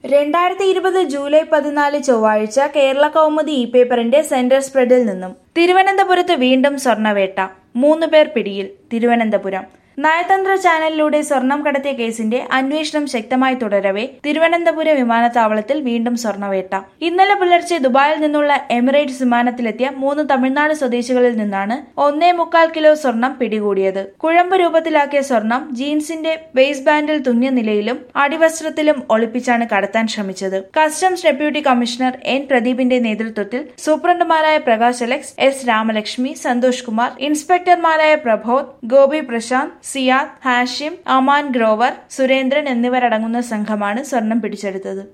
രണ്ടായിരത്തി ഇരുപത് ജൂലൈ പതിനാല് ചൊവ്വാഴ്ച കേരള കൗമുദി ഇ പേപ്പറിന്റെ സെന്റർ സ്പ്രെഡിൽ നിന്നും തിരുവനന്തപുരത്ത് വീണ്ടും സ്വർണ്ണവേട്ട മൂന്ന് പേർ പിടിയിൽ തിരുവനന്തപുരം നയതന്ത്ര ചാനലിലൂടെ സ്വർണം കടത്തിയ കേസിന്റെ അന്വേഷണം ശക്തമായി തുടരവെ തിരുവനന്തപുരം വിമാനത്താവളത്തിൽ വീണ്ടും സ്വർണ്ണവേട്ട ഇന്നലെ പുലർച്ചെ ദുബായിൽ നിന്നുള്ള എമിറേറ്റ്സ് വിമാനത്തിലെത്തിയ മൂന്ന് തമിഴ്നാട് സ്വദേശികളിൽ നിന്നാണ് ഒന്നേ മുക്കാൽ കിലോ സ്വർണം പിടികൂടിയത് കുഴമ്പ് രൂപത്തിലാക്കിയ സ്വർണം ജീൻസിന്റെ വേസ്റ്റ് ബാൻഡിൽ തുന്നിയ നിലയിലും അടിവസ്ത്രത്തിലും ഒളിപ്പിച്ചാണ് കടത്താൻ ശ്രമിച്ചത് കസ്റ്റംസ് ഡെപ്യൂട്ടി കമ്മീഷണർ എൻ പ്രദീപിന്റെ നേതൃത്വത്തിൽ സൂപ്രണ്ടുമാരായ പ്രകാശ് അലക്സ് എസ് രാമലക്ഷ്മി സന്തോഷ് കുമാർ ഇൻസ്പെക്ടർമാരായ പ്രബോധ് ഗോപി പ്രശാന്ത് സിയാദ് ഹാഷിം അമാൻ ഗ്രോവർ സുരേന്ദ്രൻ എന്നിവരടങ്ങുന്ന സംഘമാണ് സ്വർണം പിടിച്ചെടുത്തത്